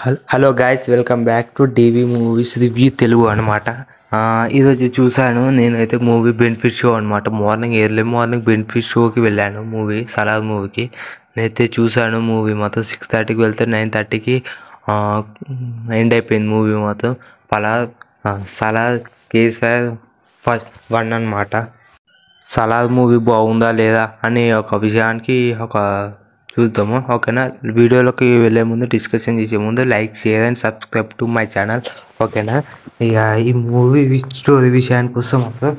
hall- hello guys welcome back to DV movies review Telugu అనమాట ఈరోజు చూశాను నేనైతే మూవీ బెనిఫిట్ షో అనమాట మార్నింగ్ ఎర్లీ మార్నింగ్ బెనిఫిట్ షోకి వెళ్ళాను మూవీ సలార్ మూవీకి నేనైతే చూశాను మూవీ మొత్తం సిక్స్ థర్టీకి వెళ్తే నైన్ థర్టీకి ఎండ్ అయిపోయింది మూవీ మొత్తం పలా సలార్ కేసీఆర్ ఫస్ట్ వన్ అనమాట సలార్ మూవీ బాగుందా లేదా అనే ఒక విషయానికి ఒక చూద్దాము ఓకేనా వీడియోలోకి వెళ్ళే ముందు డిస్కషన్ చేసే ముందు like share and subscribe to my channel ఓకేనా ఇక ఈ మూవీ స్టోరీ విషయానికి వస్తే మాత్రం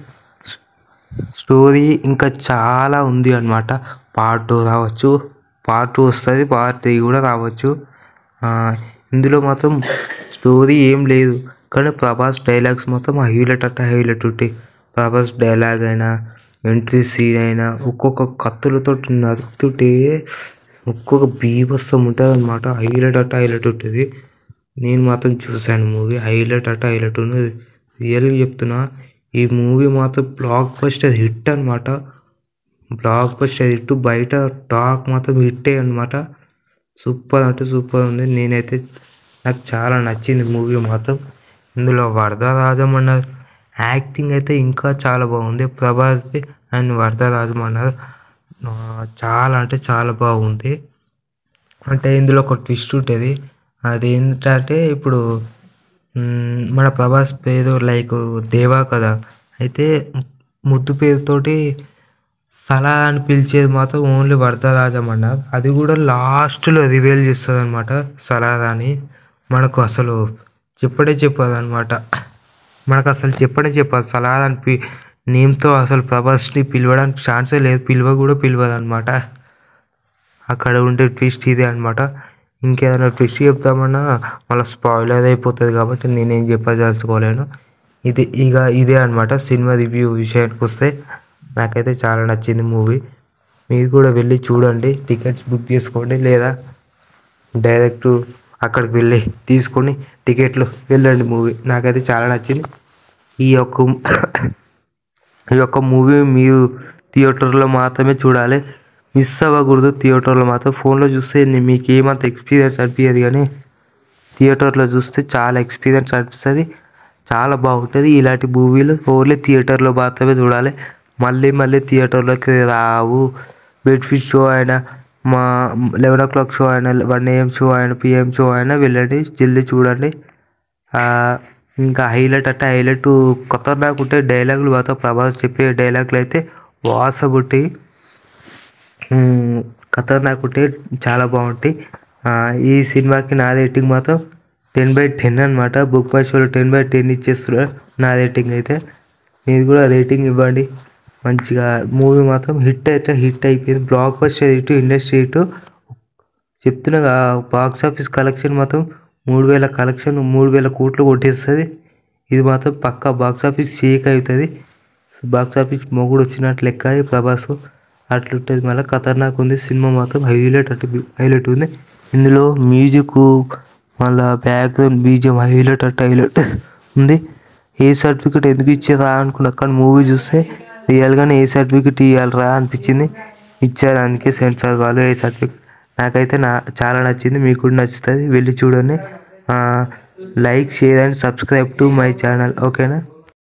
స్టోరీ ఇంకా చాలా ఉంది అనమాట పార్ట్ టూ రావచ్చు పార్ట్ టూ వస్తుంది పార్ట్ త్రీ కూడా రావచ్చు ఆ, ఇందులో మాత్రం స్టోరీ ఏం లేదు కానీ ప్రభాస్ డైలాగ్స్ మొత్తం హైలైట్ అట్ట హైలైట్ ఉంటాయి ప్రభాస్ డైలాగ్ అయినా ఎంట్రీ సీన్ అయినా ఒక్కొక్క కత్తులతో నరుకుతుంటే ఒక్కొక్క బీభత్సం ఉంటుంది అనమాట హైలైట్ అట్ట హైలైట్ ఉంటుంది నేను మాత్రం చూశాను మూవీ హైలైట్ అట్ట హైలైట్ ఉన్నది రియల్గా చెప్తున్నా ఈ మూవీ మాత్రం బ్లాక్ బస్టర్ హిట్ అనమాట బ్లాక్ బస్టర్ హిట్ బయట టాక్ మాత్రం హిట్టే అనమాట సూపర్ అంటే సూపర్ ఉంది నేనైతే నాకు చాలా నచ్చింది మూవీ మాత్రం ఇందులో వరదరాజం యాక్టింగ్ అయితే ఇంకా చాలా బాగుంది ప్రభాస్ది అండ్ వరదరాజం అన్నారు ఆ, చాలా అంటే చాలా బాగుంది అంటే ఇందులో ఒక ట్విస్ట్ ఉంటుంది అది ఏంటంటే ఇప్పుడు మ్, మన ప్రభాస్ పేరు లైక్ దేవా కదా అయితే ముద్దు పేరుతోటి సలా అని పిలిచేది మాత్రం ఓన్లీ వరదరాజం అన్నారు అది కూడా లాస్ట్లో రివీల్ చేస్తుంది అనమాట సలార్ అని మనకు అసలు చెప్పడే చెప్పదు అనమాట మనకు అసలు చెప్పడే చెప్పదు సలార్ అని పి నేమ్తో అసలు ప్రభాస్ని పిలవడానికి ఛాన్సే లేదు పిలువ కూడా పిలవదు అనమాట అక్కడ ఉండే ట్విస్ట్ ఇదే అనమాట ఇంకేదైనా ట్విస్ట్ చెప్తామన్నా మళ్ళీ స్పాయిలర్ అయిపోతుంది కాబట్టి నేనేం చెప్పదలుచుకోలేను ఇది ఇక ఇదే అనమాట సినిమా రివ్యూ విషయానికి వస్తే నాకైతే చాలా నచ్చింది మూవీ మీరు కూడా వెళ్ళి చూడండి టికెట్స్ బుక్ చేసుకోండి లేదా డైరెక్ట్ అక్కడికి వెళ్ళి తీసుకొని టికెట్లు వెళ్ళండి మూవీ నాకైతే చాలా నచ్చింది ఈ యొక్క ఈ యొక్క మూవీ మీరు థియేటర్లో మాత్రమే చూడాలి మిస్ అవ్వకూడదు థియేటర్లో మాత్రం ఫోన్లో చూస్తే నీ- మీకు ఏమంత ఎక్స్పీరియన్స్ అనిపించదు కానీ థియేటర్లో చూస్తే చాలా ఎక్స్పీరియన్స్ అనిపిస్తుంది చాలా బాగుంటుంది ఇలాంటి మూవీలు ఓన్లీ థియేటర్లో మాత్రమే చూడాలి మళ్ళీ మళ్ళీ థియేటర్లోకి రావు బెడ్ఫిట్ షో అయినా మా లెవెన్ ఓ క్లాక్ షో అయినా వన్ ఏఎం షో అయినా పిఎం షో అయినా వెళ్ళండి జల్దీ చూడండి ఆ, ఇంకా హైలైట్ అంటే హైలైట్ ఖతర్నాక్ ఉంటే డైలాగులు మాత్రం ప్రభాస్ చెప్పే డైలాగులు అయితే వాసబుట్టి ఖతర్నాక్ ఉంటే చాలా బాగుంటాయి ఆ, ఈ సినిమాకి నా రేటింగ్ మాత్రం టెన్ బై టెన్ అనమాట బుక్ మై షోలో టెన్ బై టెన్ ఇచ్చేస్తున్నారు నా రేటింగ్ అయితే మీరు కూడా రేటింగ్ ఇవ్వండి మంచిగా మూవీ మాత్రం హిట్ అయితే హిట్ అయిపోయింది blockbuster hit industry hit చెప్తున్నా బాక్స్ ఆఫీస్ కలెక్షన్ మాత్రం మూడు వేల కలెక్షన్ మూడు వేల కోట్లు కొట్టేస్తుంది ఇది మాత్రం పక్కా బాక్స్ ఆఫీస్ షేక్ అవుతుంది బాక్స్ ఆఫీస్ మొగుడు వచ్చినట్లు లెక్క ఈ ప్రభాస్ అట్లుంటుంది మళ్ళీ ఖతర్నాక్ ఉంది సినిమా మాత్రం హైలైట్ అటు హైలైట్ ఉంది ఇందులో మ్యూజిక్ మళ్ళీ బ్యాక్గ్రౌండ్ బీజియం హైలైట్ అటు హైలైట్ ఉంది ఏ సర్టిఫికెట్ ఎందుకు ఇచ్చారా అనుకున్నా కానీ మూవీ చూస్తే రియల్గానే ఏ సర్టిఫికెట్ ఇవ్వాలరా అనిపించింది ఇచ్చారు అందుకే సెన్సార్ వాళ్ళు ఏ సర్టిఫికెట్ నాకైతే నా చాలా నచ్చింది మీకు కూడా నచ్చుతుంది వెళ్ళి చూడండి like share and subscribe to my channel ఓకేనా